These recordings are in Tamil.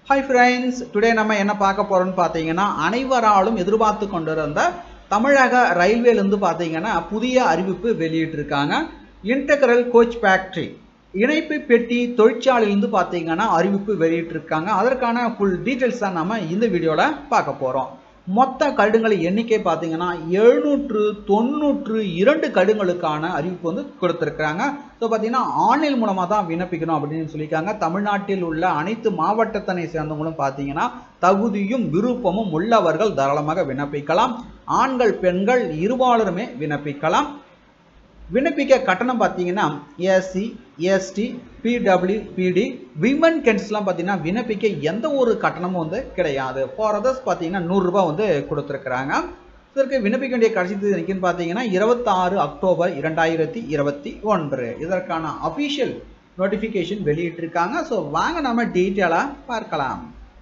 ஹாய் ஃப்ரெண்ட்ஸ் டுடே நம்ம என்ன பார்க்க போறோம்னு பார்த்தீங்கன்னா அனைவராலும் எதிர்பார்த்து கொண்டிருந்த தமிழக ரயில்வேலேருந்து பார்த்தீங்கன்னா புதிய அறிவிப்பு வெளியிட்டிருக்காங்க இன்டெக்ரல் கோச் ஃபேக்ட்ரி இணைப்பு பெட்டி தொழிற்சாலையிலிருந்து பார்த்தீங்கன்னா அறிவிப்பு வெளியிட்டிருக்காங்க அதற்கான ஃபுல் டீட்டெயில்ஸ் தான் நம்ம இந்த வீடியோவில் பார்க்க போகிறோம் மொத்த கடுங்கள் எண்ணிக்கை பார்த்தீங்கன்னா எழுநூற்று தொண்ணூற்று இரண்டு கடுங்களுக்கான அறிவிப்பு வந்து கொடுத்துருக்குறாங்க ஸோ பார்த்தீங்கன்னா ஆன்லைன் மூலமாக தான் விண்ணப்பிக்கணும் அப்படின்னு சொல்லியிருக்காங்க தமிழ்நாட்டில் உள்ள அனைத்து மாவட்டத்தினை சேர்ந்தவங்களும் பார்த்தீங்கன்னா தகுதியும் விருப்பமும் உள்ளவர்கள் தாராளமாக விண்ணப்பிக்கலாம் ஆண்கள் பெண்கள் இருபாலருமே விண்ணப்பிக்கலாம் விண்ணப்பிக்க கட்டணம் பார்த்தீங்கன்னா SC ST PW BD women கென்ஸ்லாம் பார்த்தீங்கன்னா விண்ணப்பிக்க எந்த ஒரு கட்டணமும் வந்து கிடையாது ஃபார் அதர்ஸ் பார்த்தீங்கன்னா நூறுரூபா வந்து கொடுத்துருக்குறாங்க இதற்கு விண்ணப்பிக்க வேண்டிய கடைசி தேதி என்னைக்குன்னு பார்த்தீங்கன்னா இருபத்தாறு அக்டோபர் இரண்டாயிரத்தி இருபத்தி ஒன்று இதற்கான அஃபிஷியல் நோட்டிஃபிகேஷன் வெளியிட்டிருக்காங்க ஸோ வாங்க நம்ம டீட்டெயிலாக பார்க்கலாம்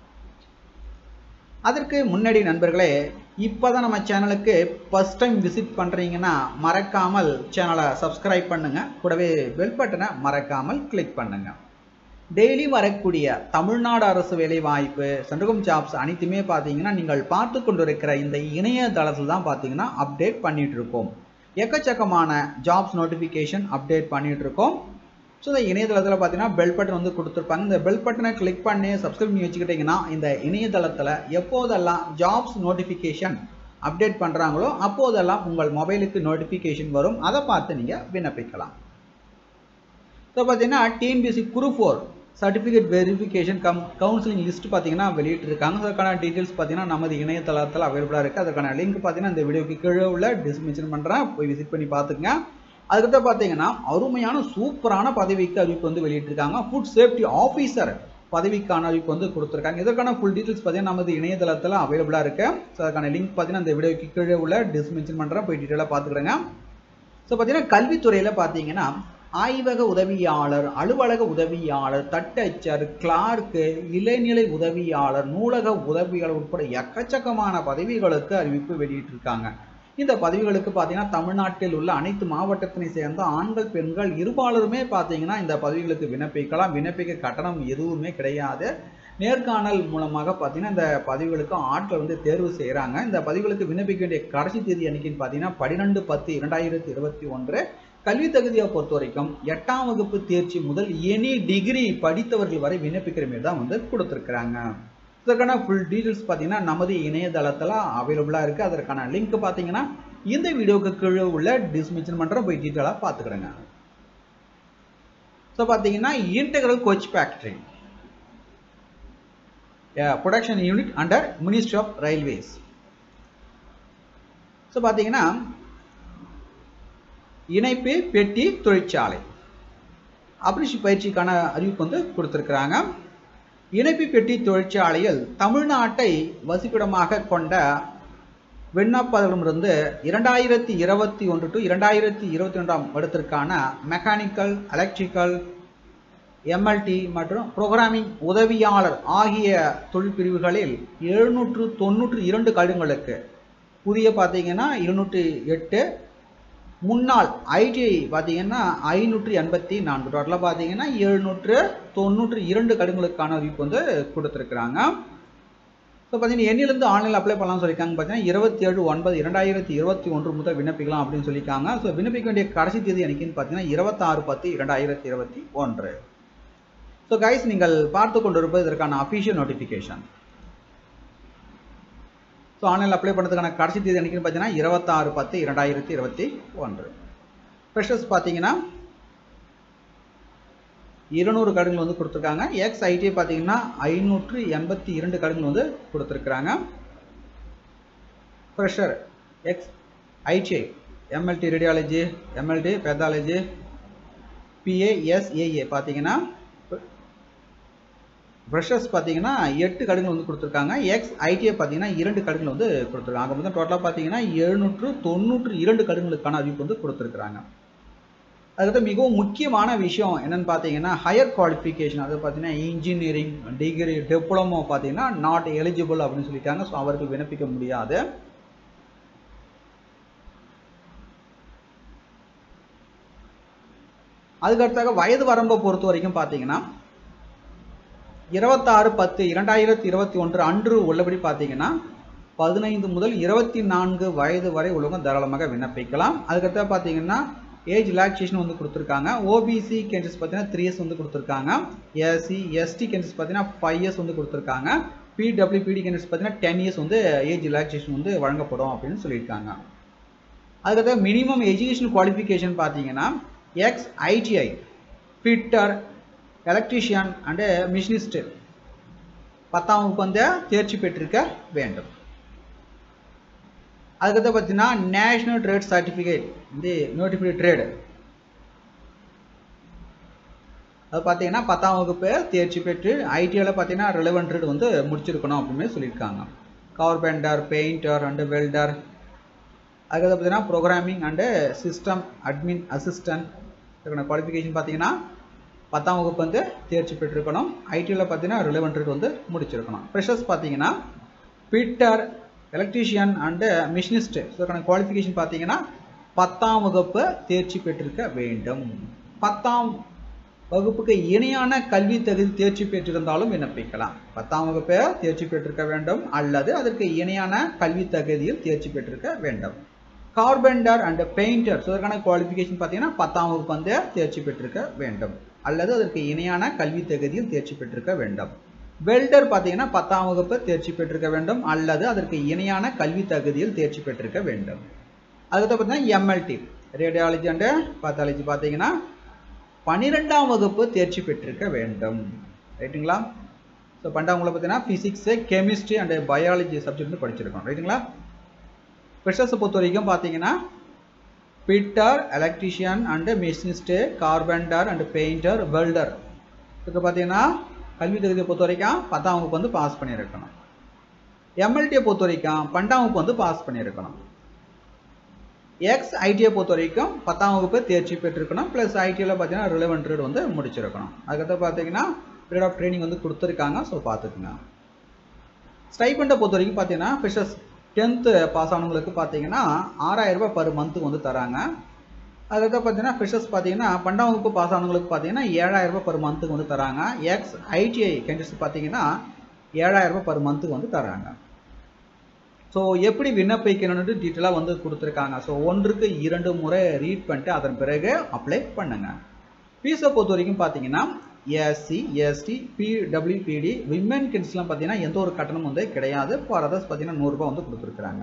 அதற்கு முன்னாடி நண்பர்களே இப்போ தான் நம்ம சேனலுக்கு ஃபஸ்ட் டைம் விசிட் பண்ணுறீங்கன்னா மறக்காமல் சேனலை சப்ஸ்கிரைப் பண்ணுங்கள் கூடவே பெல் பட்டனை மறக்காமல் கிளிக் பண்ணுங்கள் டெய்லி வரக்கூடிய தமிழ்நாடு அரசு வேலைவாய்ப்பு சென்ட்ரகம் ஜாப்ஸ் அனைத்துமே பார்த்தீங்கன்னா நீங்கள் பார்த்து கொண்டிருக்கிற இந்த இணையதளத்தில் தான் பார்த்தீங்கன்னா அப்டேட் பண்ணிகிட்டு இருக்கோம் எக்கச்சக்கமான ஜாப்ஸ் நோட்டிஃபிகேஷன் அப்டேட் பண்ணிகிட்டு இருக்கோம் ஸோ இந்த இணையதளத்தில் பார்த்தீங்கன்னா பெல் பட்டன் வந்து கொடுத்துருப்பாங்க இந்த பெல் பட்டனை கிளிக் பண்ணி சப்ஸ்கிரைப் பண்ணி வச்சுக்கிட்டிங்கன்னா இந்த இணையதளத்தில் எப்போதெல்லாம் ஜாப்ஸ் நோட்டிஃபிகேஷன் அப்டேட் பண்ணுறாங்களோ அப்போதெல்லாம் உங்கள் மொபைலுக்கு நோட்டிஃபிகேஷன் வரும் அதை பார்த்து நீங்கள் விண்ணப்பிக்கலாம் ஸோ பார்த்தீங்கன்னா TNPSC group four certificate verification cum counselling list பார்த்தீங்கன்னா வெளியிட்டிருக்காங்க அதற்கான டீட்டெயில்ஸ் பார்த்தீங்கன்னா நமது இணையதளத்தில் அவைலபிளாக இருக்குது அதற்கான லிங்க் பார்த்தீங்கன்னா இந்த வீடியோக்கு கீழே உள்ள டிஸ்மென்ஷன் பண்ணுறேன் போய் விசிட் பண்ணி பார்த்துங்க அதுக்கப்புறம் பார்த்தீங்கன்னா அருமையான சூப்பரான பதவிக்கு அறிவிப்பு வந்து வெளியிட்டிருக்காங்க ஃபுட் சேஃப்டி ஆஃபீஸர் பதவிக்கான அறிவிப்பு வந்து கொடுத்துருக்காங்க இதற்கான ஃபுல் டீட்டெயில்ஸ் பார்த்தீங்கன்னா நமது இணையதளத்தில் அவைலபிளாக இருக்கு ஸோ அதுக்கான லிங்க் பார்த்தீங்கன்னா இந்த வீடியோக்கு கீழே உள்ள டிஸ்மென்ஷன் பண்ணுறேன் போய் டீட்டெயிலாக பார்த்துக்கிறேங்க ஸோ பார்த்தீங்கன்னா கல்வித்துறையில் பார்த்தீங்கன்னா ஆய்வக உதவியாளர் அலுவலக உதவியாளர் தட்டச்சர் கிளார்க்கு இளைநிலை உதவியாளர் நூலக உதவியாளர் உட்பட எக்கச்சக்கமான பதவிகளுக்கு அறிவிப்பு வெளியிட்டிருக்காங்க இந்த பதவிகளுக்கு பார்த்தீங்கன்னா தமிழ்நாட்டில் உள்ள அனைத்து மாவட்டத்தினை சேர்ந்த ஆண்கள் பெண்கள் இருபாலருமே பார்த்தீங்கன்னா இந்த பதவிகளுக்கு விண்ணப்பிக்கலாம் விண்ணப்பிக்க கட்டணம் எதுவுமே கிடையாது நேர்காணல் மூலமாக பார்த்தீங்கன்னா இந்த பதவிகளுக்கு ஆட்கள் வந்து தேர்வு செய்கிறாங்க இந்த பதவிகளுக்கு விண்ணப்பிக்க வேண்டிய கடைசி தேதி என்னைக்குன்னு பார்த்தீங்கன்னா பன்னிரெண்டு பத்து இரண்டாயிரத்தி இருபத்தி ஒன்று கல்வி தகுதியை பொறுத்த வரைக்கும் எட்டாம் வகுப்பு தேர்ச்சி முதல் எனி டிகிரி படித்தவர்கள் வரை விண்ணப்பிக்கிற மாரி தான் வந்து கொடுத்துருக்குறாங்க இதற்கான ஃபுல் டீட்டெயில்ஸ் பார்த்தீங்கன்னா நமது இணையதளத்தில் அவைலபிளாக இருக்குது அதற்கான லிங்க் பார்த்தீங்கன்னா இந்த வீடியோக்கு கீழே உள்ள டிஸ்மிஷன் பண்ணுற போய் டீட்டெயிலாக பார்த்துக்கிறேங்க ஸோ பார்த்தீங்கன்னா integral coach factory production unit under ministry of railways so பார்த்தீங்கன்னா இணைப்பு பெட்டி தொழிற்சாலை அப்ரிஷி பயிற்சிக்கான அறிவிப்பு வந்து கொடுத்துருக்குறாங்க இணைப்பு பெட்டி தொழிற்சாலையில் தமிழ்நாட்டை வசிப்பிடமாக கொண்ட விண்ணப்பங்களிடமிருந்து இரண்டாயிரத்தி இருபத்தி ஒன்று டு இரண்டாயிரத்தி இருபத்தி ரெண்டாம் வருடத்திற்கான மெக்கானிக்கல் எலக்ட்ரிக்கல் எம்எல்டி மற்றும் புரோகிராமிங் உதவியாளர் ஆகிய தொழிற்பிரிவுகளில் எழுநூற்று தொண்ணூற்று இரண்டு கழுங்களுக்கு புதிய பார்த்தீங்கன்னா இருநூற்றி எட்டு முன்னாள் ஐடிஐ பார்த்தீங்கன்னா ஐநூற்றி எண்பத்தி நான்கு டோட்டலாக பார்த்தீங்கன்னா எழுநூற்று தொண்ணூற்று இரண்டு கடுங்களுக்கான அறிவிப்பு வந்து கொடுத்துருக்குறாங்க ஸோ பார்த்தீங்கன்னா எண்ணிலிருந்து ஆன்லைனில் அப்ளை பண்ணலாம்னு சொல்லியிருக்காங்க பார்த்தீங்கன்னா இருபத்தி ஏழு ஒன்பது இரண்டாயிரத்தி இருபத்தி ஒன்று முதல் விண்ணப்பிக்கலாம் அப்படின்னு சொல்லியிருக்காங்க ஸோ விண்ணப்பிக்க வேண்டிய கடைசி தேதி என்னைக்குன்னு பார்த்தீங்கன்னா இருபத்தாறு பத்து இரண்டாயிரத்தி இருபத்தி ஒன்று ஸோ கைஸ் நீங்கள் பார்த்து கொண்டிருப்பது இதற்கான அஃபிஷியல் நோட்டிஃபிகேஷன் ஸோ ஆன்லைனில் அப்ளை பண்ணுறதுக்கான கடைசி தேதி என்னைக்குன்னு பார்த்தீங்கன்னா இருபத்தாறு பத்து இரண்டாயிரத்தி இருபத்தி ஒன்று ஃப்ரெஷர்ஸ் பார்த்தீங்கன்னா இருநூறு கடுங்கள் வந்து கொடுத்துருக்காங்க எக்ஸ் ஐடி பார்த்தீங்கன்னா ஐநூற்று எண்பத்தி இரண்டு கடுங்கள் வந்து கொடுத்துருக்குறாங்க fresher ex ITI MLT radiology MLT pathology PASAA பார்த்தீங்கன்னா ப்ரஷர்ஸ் பார்த்தீங்கன்னா எட்டு கடுங்கள் வந்து கொடுத்துருக்காங்க எக்ஸ் ஐடிஐ பார்த்தீங்கன்னா இரண்டு கடுங்கள் வந்து கொடுத்துருக்காங்க அங்கே மொத்தம் டோட்டலாக பார்த்தீங்கன்னா எழுநூற்று தொண்ணூற்று இரண்டு கடுங்களுக்கான அறிவிப்பு வந்து கொடுத்துருக்குறாங்க அதுக்கப்புறம் மிகவும் முக்கியமான விஷயம் என்னன்னு பார்த்தீங்கன்னா ஹையர் குவாலிஃபிகேஷன் அது பார்த்தீங்கன்னா இன்ஜினியரிங் டிகிரி டிப்ளமோ பார்த்தீங்கன்னா நாட் எலிஜிபிள் அப்படின்னு சொல்லிட்டாங்க ஸோ அவர்கள் விண்ணப்பிக்க முடியாது அதுக்கடுத்தாக வயது வரம்பை பொறுத்த வரைக்கும் பார்த்தீங்கன்னா இருபத்தாறு பத்து இரண்டாயிரத்தி இருபத்தி ஒன்று அன்று உள்ளபடி பார்த்தீங்கன்னா பதினைந்து முதல் இருபத்தி நான்கு வயது வரை உள்ளவங்க தாராளமாக விண்ணப்பிக்கலாம் அதுக்கடுத்து பார்த்தீங்கன்னா ஏஜ் ரிலாக்ஸேஷன் வந்து கொடுத்துருக்காங்க ஓபிசி கேண்டஸ் பார்த்தீங்கன்னா த்ரீ இயர்ஸ் வந்து கொடுத்துருக்காங்க எஸ்சி எஸ்டி கேண்டஸ் பார்த்தீங்கன்னா ஃபைவ் இயர்ஸ் வந்து கொடுத்துருக்காங்க பிடபிள்யூபிடி கேண்டஸ் பார்த்தீங்கன்னா டென் இயர்ஸ் வந்து ஏஜ் ரிலாக்ஸேஷன் வந்து வழங்கப்படும் அப்படின்னு சொல்லியிருக்காங்க அதுக்கடுத்து மினிமம் எஜுகேஷன் குவாலிஃபிகேஷன் பார்த்தீங்கன்னா ex ITI fitter electrician and machinist பத்தாம் வகுப்பு வந்து தேர்ச்சி பெற்றிருக்க வேண்டும் அதுக்கடுத்து பார்த்தீங்கன்னா நேஷனல் ட்ரேட் சர்டிஃபிகேட் வந்து நோட்டிஃபைடு ட்ரேடு அது பார்த்தீங்கன்னா பத்தாம் வகுப்பு தேர்ச்சி பெற்று ஐடியில் பார்த்தீங்கன்னா ரிலவெண்ட் ட்ரேட் வந்து முடிச்சிருக்கணும் அப்படின்னு சொல்லியிருக்காங்க கார்பெண்டர் பெயிண்டர் அண்டு வெல்டர் அதுக்கடுத்து பார்த்தீங்கன்னா programming and system admin assistant இதுக்கான குவாலிஃபிகேஷன் பார்த்தீங்கன்னா பத்தாம் வகுப்பு வந்து தேர்ச்சி பெற்றிருக்கணும் ஐடியில் பார்த்தீங்கன்னா ரிலவெண்ட் ட்ரேட் வந்து முடிச்சிருக்கணும் ஃப்ரெஷர்ஸ் பார்த்தீங்கன்னா ஃபிட்டர் எலக்ட்ரீஷியன் அண்டு மிஷினிஸ்ட் இதுக்கான குவாலிஃபிகேஷன் பார்த்தீங்கன்னா பத்தாம் வகுப்பு தேர்ச்சி பெற்றிருக்க வேண்டும் பத்தாம் வகுப்புக்கு இணையான கல்வி தகுதி தேர்ச்சி பெற்றிருந்தாலும் விண்ணப்பிக்கலாம் பத்தாம் வகுப்பு தேர்ச்சி பெற்றிருக்க வேண்டும் அல்லது அதற்கு இணையான கல்வி தகுதியில் தேர்ச்சி பெற்றிருக்க வேண்டும் கார்பெண்டர் அண்ட் பெயிண்டர் இதற்கான குவாலிஃபிகேஷன் பார்த்தீங்கன்னா பத்தாம் வகுப்பு வந்து தேர்ச்சி பெற்றிருக்க வேண்டும் அல்லது அதற்கு இணையான கல்வி தகுதியில் தேர்ச்சி பெற்றிருக்க வேண்டும் வெல்டர் பார்த்தீங்கன்னா பத்தாம் வகுப்பு தேர்ச்சி பெற்றிருக்க வேண்டும் அல்லது அதற்கு இணையான கல்வி தகுதியில் தேர்ச்சி பெற்றிருக்க வேண்டும் அதுக்கு பார்த்தீங்கன்னா எம்எல்டி ரேடியாலஜி அண்டு பாத்தாலஜி பார்த்தீங்கன்னா பன்னிரெண்டாம் வகுப்பு தேர்ச்சி பெற்றிருக்க வேண்டும் ரைட்டுங்களா ஸோ பன்னெண்டாம் பார்த்தீங்கன்னா physics chemistry and biology subject வந்து படிச்சிருக்கோம் ரைட்டுங்களா ஃப்ரெஷர்ஸை பொறுத்த வரைக்கும் பார்த்தீங்கன்னா fitter electrician and machinist carpenter and painter welder இதுக்கு பார்த்தீங்கன்னா கல்வி தகுதியை பொறுத்த வரைக்கும் பத்தாம் வகுப்பு வந்து பாஸ் பண்ணியிருக்கணும் எம்எல்டியை பொறுத்த வரைக்கும் பன்னெண்டாம் வகுப்பு வந்து பாஸ் பண்ணியிருக்கணும் எக்ஸ் ஐடியை பொறுத்த வரைக்கும் பத்தாம் வகுப்பு தேர்ச்சி பெற்றிருக்கணும் ப்ளஸ் ஐடியில் பார்த்தீங்கன்னா ரிலவெண்ட் ட்ரேட் வந்து முடிச்சிருக்கணும் அதுக்கடுத்து பார்த்தீங்கன்னா பீரியட் ஆஃப் ட்ரைனிங் வந்து கொடுத்துருக்காங்க ஸோ பார்த்துக்குங்க ஸ்டைபெண்டை பொறுத்த வரைக்கும் பார்த்தீங்கன்னா ஃபிஷர்ஸ் டென்த்து பாஸ் ஆனவங்களுக்கு பார்த்தீங்கன்னா ஆறாயிரம் ரூபாய் பர் மந்த்துக்கு வந்து தராங்க அதுக்கடுத்து பார்த்தீங்கன்னா ஃபிஷர்ஸ் பார்த்தீங்கன்னா பன்னெண்டாம் வகுப்பு பாஸ் ஆனவங்களுக்கு பார்த்தீங்கன்னா ஏழாயிரம் ரூபாய் பர் மந்த்துக்கு வந்து தராங்க எக்ஸ் ஐடிஐ கேண்டிடேட்ஸ் பார்த்தீங்கன்னா ஏழாயிரம் ரூபாய் பர் மந்த்துக்கு வந்து தராங்க ஸோ எப்படி விண்ணப்பிக்கணும்னு டீட்டெயிலாக வந்து கொடுத்துருக்காங்க ஸோ ஒன்றுக்கு இரண்டு முறை ரீட் பண்ணிட்டு அதன் பிறகு அப்ளை பண்ணுங்க ஃபீஸை பொறுத்த வரைக்கும் பார்த்தீங்கன்னா எஸ்சி எஸ்டி பிடபிள்யூபிடி விமன் கிட்ஸ்லாம் பார்த்தீங்கன்னா எந்த ஒரு கட்டணமும் வந்து கிடையாது ஃபார் அதர்ஸ் பார்த்தீங்கன்னா நூறுரூபா வந்து கொடுத்துருக்குறாங்க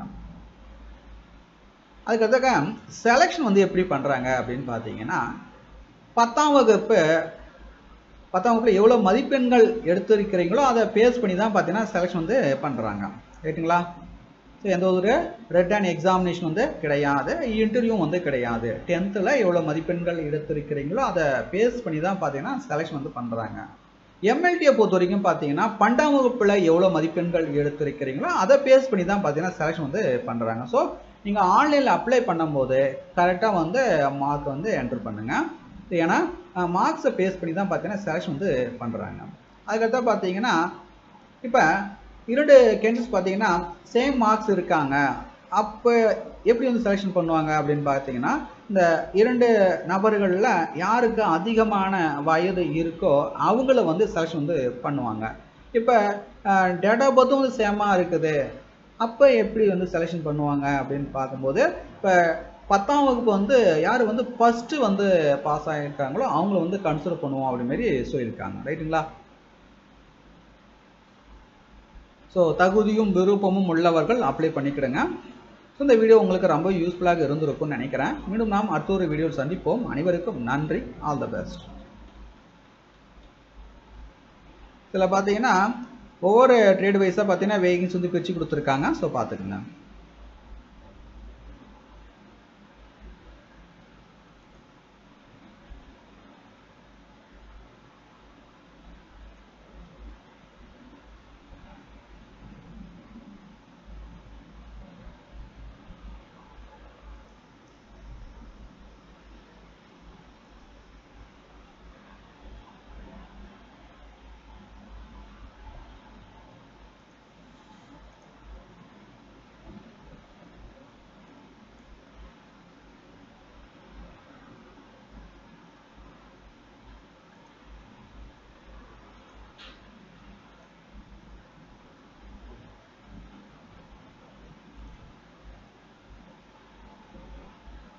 அதுக்கடுத்தாக்க செலெக்ஷன் வந்து எப்படி பண்ணுறாங்க அப்படின்னு பார்த்தீங்கன்னா பத்தாம் வகுப்பு பத்தாம் வகுப்பில் எவ்வளோ மதிப்பெண்கள் எடுத்திருக்கிறீங்களோ அதை பேஸ் பண்ணி தான் பார்த்தீங்கன்னா செலெக்ஷன் வந்து பண்ணுறாங்க ரைட்டுங்களா ஸோ எந்த ஒரு ரிட்டன் எக்ஸாமினேஷன் வந்து கிடையாது இன்டர்வியூவும் வந்து கிடையாது டென்த்தில் எவ்வளோ மதிப்பெண்கள் எடுத்திருக்கிறீங்களோ அதை பேஸ் பண்ணி தான் பார்த்தீங்கன்னா செலெக்ஷன் வந்து பண்ணுறாங்க எம்எல்டியை பொறுத்த வரைக்கும் பார்த்தீங்கன்னா பன்னெண்டாம் வகுப்பில் எவ்வளோ மதிப்பெண்கள் எடுத்திருக்கிறீங்களோ அதை பேஸ் பண்ணி தான் பார்த்தீங்கன்னா செலெக்ஷன் வந்து பண்ணுறாங்க ஸோ நீங்கள் ஆன்லைனில் அப்ளை பண்ணும்போது கரெக்டாக வந்து மார்க் வந்து என்டர் பண்ணுங்கள் ஏன்னா மார்க்ஸை பேஸ் பண்ணி தான் பார்த்தீங்கன்னா செலெக்ஷன் வந்து பண்ணுறாங்க அதுக்கடுத்தா பார்த்தீங்கன்னா இப்போ இரண்டு கேண்டிடேட்ஸ் பார்த்தீங்கன்னா சேம் மார்க்ஸ் இருக்காங்க அப்போ எப்படி வந்து செலெக்ஷன் பண்ணுவாங்க அப்படின்னு பார்த்தீங்கன்னா இந்த இரண்டு நபர்களில் யாருக்கு அதிகமான வயது இருக்கோ அவங்கள வந்து செலெக்ஷன் வந்து பண்ணுவாங்க இப்போ டேட் ஆஃப் பர்த்தும் வந்து சேமாக இருக்குது அப்போ எப்படி வந்து செலெக்ஷன் பண்ணுவாங்க அப்படின்னு பார்க்கும்போது இப்போ பத்தாம் வகுப்பு வந்து யார் வந்து ஃபஸ்ட்டு வந்து பாஸ் ஆகியிருக்காங்களோ அவங்கள வந்து கன்சிடர் பண்ணுவோம் அப்படி மாதிரி சொல்லியிருக்காங்க ரைட்டுங்களா ஸோ தகுதியும் விருப்பமும் உள்ளவர்கள் அப்ளை பண்ணிக்கிடுங்க ஸோ இந்த வீடியோ உங்களுக்கு ரொம்ப யூஸ்ஃபுல்லாக இருந்திருக்கும்னு நினைக்கிறேன் மீண்டும் நாம் அடுத்த ஒரு வீடியோவில் சந்திப்போம் அனைவருக்கும் நன்றி ஆல் த பெஸ்ட் இதில் பார்த்தீங்கன்னா ஒவ்வொரு ட்ரேட் வைஸாக பார்த்தீங்கன்னா வேகிங்ஸ் வந்து பிரித்து கொடுத்துருக்காங்க ஸோ பார்த்துக்குங்க